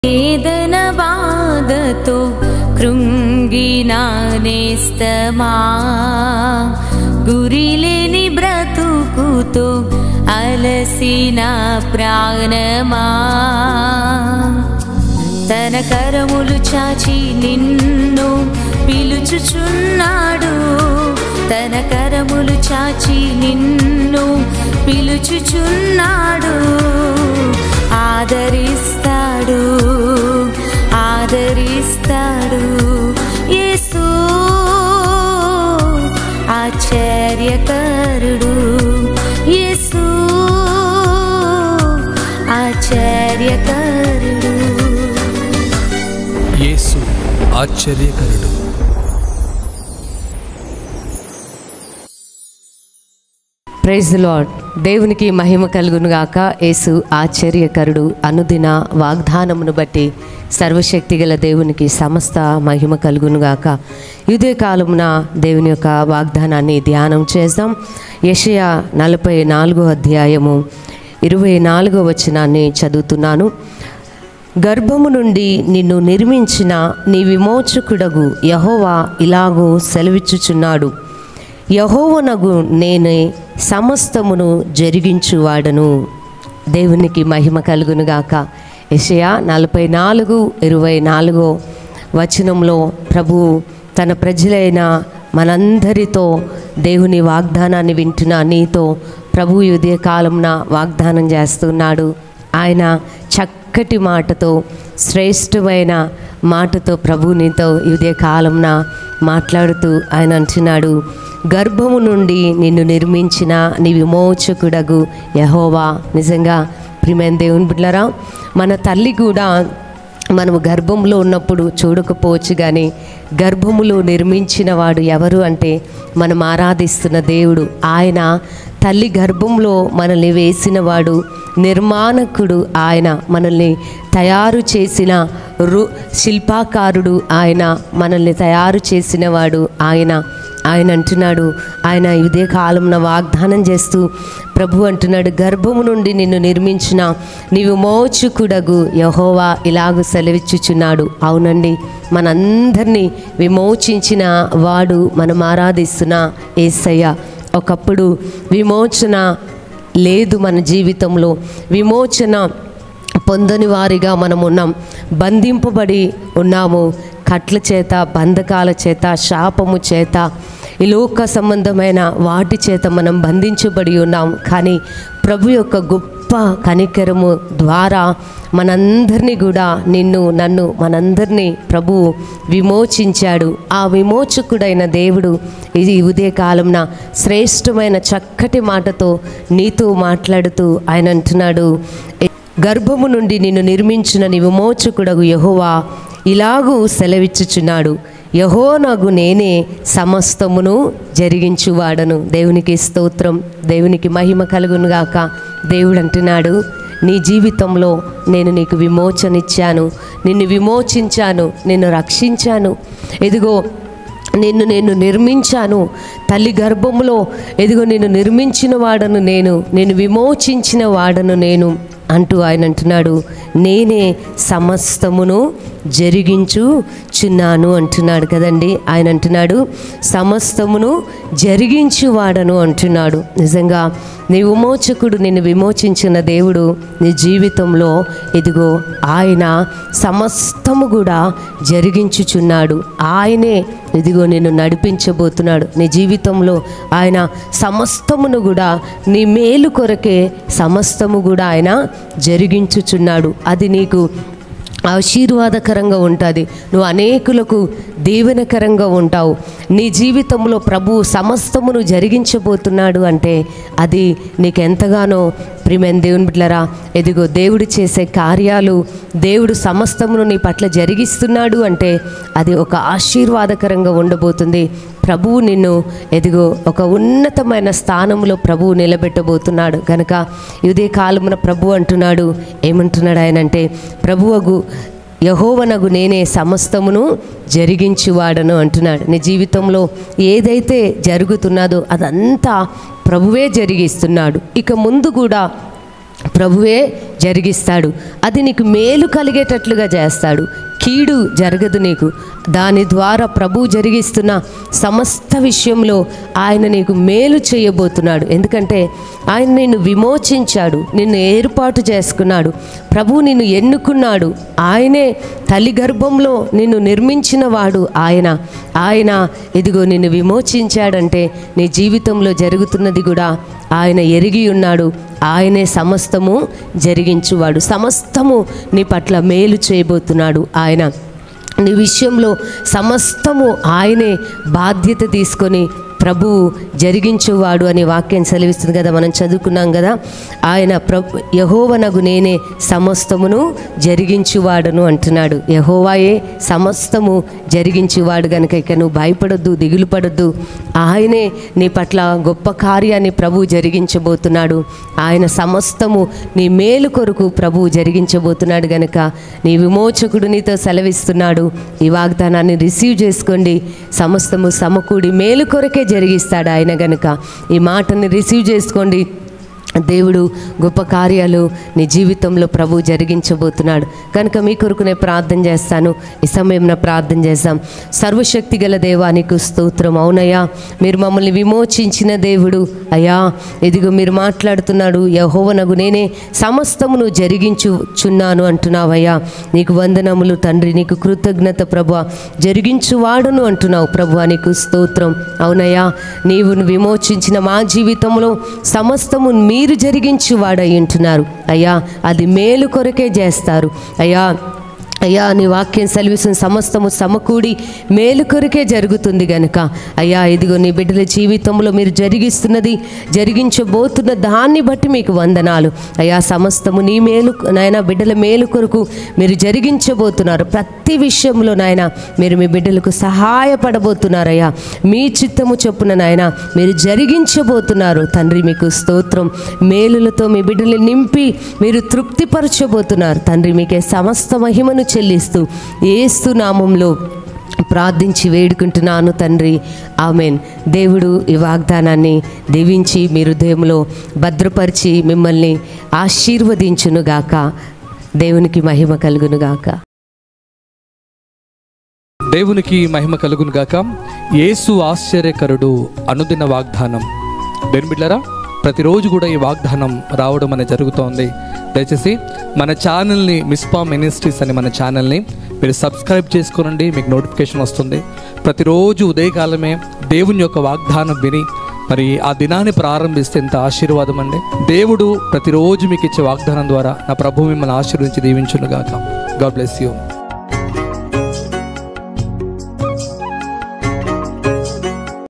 వేదన బాధతో కృంగిన నేస్తమా గురిలేని బ్రతుకుతో అలసిన ప్రాణమా తన కరములు చాచి నిన్ను పిలుచుచున్నాడు తన కరములు చాచి నిన్ను పిలుచుచున్నాడు ఆదరిస్తాడు ఆదరిస్తాడు యేసు ఆశ్చర్యకరుడు యేసు ఆశ్చర్యకరుడు యేసు ఆశ్చర్యకరుడు ప్రైజ్ లార్డ్ దేవునికి మహిమ కలుగును గాక యేసు ఆశ్చర్యకరుడు అనుదిన వాగ్దానమును బట్టి సర్వశక్తి గల దేవునికి సమస్త మహిమ కలుగును గాక ఇదే కాలమున దేవుని యొక్క వాగ్దానాన్ని ధ్యానం చేద్దాం యషయా నలభై నాలుగో అధ్యాయము ఇరవై నాలుగో వచనాన్ని చదువుతున్నాను గర్భము నుండి నిన్ను నిర్మించిన నీ విమోచకుడగు యహోవా ఇలాగూ సెలవిచ్చుచున్నాడు యహోవనగు నేనే సమస్తమును జరిగించువాడను దేవునికి మహిమ కలుగునుగాక యెషయా నలభై నాలుగు ఇరవై నాలుగో వచనంలో ప్రభువు తన ప్రజలైన మనందరితో దేవుని వాగ్దానాన్ని వింటున్న నీతో ప్రభు ఉదయ కాలంన వాగ్దానం చేస్తున్నాడు ఆయన చక్కటి మాటతో శ్రేష్టమైన మాటతో ప్రభు నీతో ఉదయ కాలంన మాట్లాడుతూ ఆయన అంటున్నాడు గర్భము నుండి నిన్ను నిర్మించిన నీ విమోచకుడగు యహోవా నిజంగా ప్రిమైన దేవుని బిడ్డలారా మన తల్లి కూడా మనము గర్భంలో ఉన్నప్పుడు చూడకపోవచ్చు కానీ గర్భములో నిర్మించిన వాడు ఎవరు అంటే మనం ఆరాధిస్తున్న దేవుడు ఆయన తల్లి గర్భంలో మనల్ని వేసిన వాడు నిర్మాణకుడు ఆయన మనల్ని తయారు చేసిన రు శిల్పాకారుడు ఆయన మనల్ని తయారు చేసిన వాడు ఆయన ఆయన అంటున్నాడు ఆయన ఇదే కాలంలో వాగ్దానం చేస్తూ ప్రభు అంటున్నాడు గర్భము నుండి నిన్ను నిర్మించిన నీవు మోచుకుడగు యహోవా ఇలాగ సెలవిచ్చుచున్నాడు అవునండి మనందరినీ విమోచించిన వాడు మనం ఆరాధిస్తున్న ఏసయ్య ఒకప్పుడు విమోచన లేదు మన జీవితంలో విమోచన పొందని వారిగా మనం ఉన్నాం బంధింపబడి ఉన్నాము కట్ల చేత బంధకాల చేత శాపము చేత ఈ లోక సంబంధమైన వాటి చేత మనం బంధించబడి ఉన్నాం కానీ ప్రభు యొక్క గొప్ప కనికరము ద్వారా మనందరినీ కూడా నిన్ను నన్ను మనందరినీ ప్రభు విమోచించాడు ఆ విమోచకుడైన దేవుడు ఇది ఉదయకాలంన శ్రేష్టమైన చక్కటి మాటతో నీతో మాట్లాడుతూ ఆయన అంటున్నాడు గర్భము నుండి నిన్ను నిర్మించిన నీ విమోచకుడగు యహోవా ఇలాగూ సెలవిచ్చుచున్నాడు యహోనగు నేనే సమస్తమును జరిగించువాడను దేవునికి స్తోత్రం దేవునికి మహిమ కలుగునుగాక దేవుడు అంటున్నాడు నీ జీవితంలో నేను నీకు విమోచనిచ్చాను నిన్ను విమోచించాను నిన్ను రక్షించాను ఎదిగో నిన్ను నేను నిర్మించాను తల్లి గర్భములో ఎదిగో నేను నిర్మించిన వాడను నేను నేను విమోచించిన వాడను నేను అంటూ ఆయన అంటున్నాడు నేనే సమస్తమును జరిగించుచున్నాను అంటున్నాడు కదండి ఆయన అంటున్నాడు సమస్తమును జరిగించువాడను అంటున్నాడు నిజంగా నీ విమోచకుడు నిన్ను విమోచించిన దేవుడు నీ జీవితంలో ఇదిగో ఆయన సమస్తము కూడా జరిగించుచున్నాడు ఆయనే ఇదిగో నిన్ను నడిపించబోతున్నాడు నీ జీవితంలో ఆయన సమస్తమును కూడా నీ మేలు కొరకే సమస్తము కూడా ఆయన జరిగించుచున్నాడు అది నీకు ఆశీర్వాదకరంగా ఉంటుంది నువ్వు అనేకులకు దీవెనకరంగా ఉంటావు నీ జీవితంలో ప్రభు సమస్తమును జరిగించబోతున్నాడు అంటే అది నీకెంతగానో ప్రిమెన్ దేవుని బిడ్డలరా ఎదిగో దేవుడు చేసే కార్యాలు దేవుడు సమస్తమును నీ పట్ల జరిగిస్తున్నాడు అంటే అది ఒక ఆశీర్వాదకరంగా ఉండబోతుంది ప్రభువు నిన్ను ఎదిగో ఒక ఉన్నతమైన స్థానంలో ప్రభువు నిలబెట్టబోతున్నాడు కనుక ఇదే కాలమున ప్రభు అంటున్నాడు ఏమంటున్నాడు ఆయన అంటే ప్రభువగు యహోవనగు నేనే సమస్తమును జరిగించువాడను అంటున్నాడు నీ జీవితంలో ఏదైతే జరుగుతున్నదో అదంతా ప్రభువే జరిగిస్తున్నాడు ఇక ముందు కూడా ప్రభువే జరిగిస్తాడు అది నీకు మేలు కలిగేటట్లుగా చేస్తాడు కీడు జరగదు నీకు దాని ద్వారా ప్రభు జరిగిస్తున్న సమస్త విషయంలో ఆయన నీకు మేలు చేయబోతున్నాడు ఎందుకంటే ఆయన నిన్ను విమోచించాడు నిన్ను ఏర్పాటు చేసుకున్నాడు ప్రభు నిన్ను ఎన్నుకున్నాడు ఆయనే తల్లి గర్భంలో నిన్ను నిర్మించిన వాడు ఆయన ఆయన ఇదిగో నిన్ను విమోచించాడంటే నీ జీవితంలో జరుగుతున్నది కూడా ఆయన ఎరిగి ఉన్నాడు ఆయనే సమస్తము జరిగించువాడు సమస్తము నీ పట్ల మేలు చేయబోతున్నాడు ఆయన నీ విషయంలో సమస్తము ఆయనే బాధ్యత తీసుకొని ప్రభువు జరిగించువాడు అనే వాక్యం సెలవిస్తుంది కదా మనం చదువుకున్నాం కదా ఆయన ప్రభు యహోవనగు నేనే సమస్తమును జరిగించువాడను అంటున్నాడు యహోవాయే సమస్తము జరిగించువాడు గనుక ఇక నువ్వు భయపడొద్దు దిగులు పడొద్దు ఆయనే నీ పట్ల గొప్ప కార్యాన్ని ప్రభు జరిగించబోతున్నాడు ఆయన సమస్తము నీ మేలు కొరకు ప్రభు జరిగించబోతున్నాడు గనుక నీ విమోచకుడు నీతో సెలవిస్తున్నాడు ఈ వాగ్దానాన్ని రిసీవ్ చేసుకోండి సమస్తము సమకూడి మేలు కొరకే జరిగిస్తాడు ఆయన గనుక ఈ మాటని రిసీవ్ చేసుకోండి దేవుడు గొప్ప కార్యాలు నీ జీవితంలో ప్రభు జరిగించబోతున్నాడు కనుక మీ కొరకు నేను ప్రార్థన చేస్తాను ఈ సమయం నా ప్రార్థన చేస్తాం సర్వశక్తి గల దేవానికి స్తోత్రం అవునయ్యా మీరు మమ్మల్ని విమోచించిన దేవుడు అయ్యా ఇదిగో మీరు మాట్లాడుతున్నాడు యహోవనగు నేనే సమస్తమును జరిగించుచున్నాను అంటున్నావయ్యా నీకు వందనములు తండ్రి నీకు కృతజ్ఞత ప్రభు జరిగించువాడును అంటున్నావు ప్రభు నీకు స్తోత్రం అవునయ్యా నీవు విమోచించిన మా జీవితంలో సమస్తము మీరు జరిగించి వాడై ఉంటున్నారు అయ్యా అది మేలు కొరకే చేస్తారు అయ్యా అయ్యా నీ వాక్యం సెలవిసిన సమస్తము సమకూడి మేలు కొరకే జరుగుతుంది గనుక అయ్యా ఇదిగో నీ బిడ్డల జీవితంలో మీరు జరిగిస్తున్నది జరిగించబోతున్న దాన్ని బట్టి మీకు వందనాలు అయ్యా సమస్తము నీ మేలు నాయన బిడ్డల మేలు కొరకు మీరు జరిగించబోతున్నారు ప్రతి విషయంలో నాయన మీరు మీ బిడ్డలకు సహాయపడబోతున్నారయ్యా మీ చిత్తము చొప్పున నాయన మీరు జరిగించబోతున్నారు తండ్రి మీకు స్తోత్రం మేలులతో మీ బిడ్డలు నింపి మీరు తృప్తిపరచబోతున్నారు తండ్రి మీకే సమస్త మహిమను చెల్లిస్తూ ఏస్తు నామంలో ప్రార్థించి వేడుకుంటున్నాను తండ్రి ఆమెన్ దేవుడు ఈ వాగ్దానాన్ని దీవించి మీ హృదయంలో భద్రపరిచి మిమ్మల్ని ఆశీర్వదించునుగాక దేవునికి మహిమ కలుగునుగాక దేవునికి మహిమ కలుగును గాక యేసు ఆశ్చర్యకరుడు అనుదిన వాగ్దానం దేని బిడ్డరా ప్రతిరోజు కూడా ఈ వాగ్దానం రావడం అనేది జరుగుతోంది దయచేసి మన ఛానల్ని మిస్పా మినిస్ట్రీస్ అని మన ఛానల్ని మీరు సబ్స్క్రైబ్ చేసుకోనండి మీకు నోటిఫికేషన్ వస్తుంది ప్రతిరోజు ఉదయకాలమే దేవుని యొక్క వాగ్దానం విని మరి ఆ దినాన్ని ప్రారంభిస్తే ఎంత ఆశీర్వాదం అండి దేవుడు ప్రతిరోజు మీకు ఇచ్చే వాగ్దానం ద్వారా నా ప్రభు మిమ్మల్ని ఆశీర్వించి దీవించునుగాక గాడ్ బ్లెస్ యూ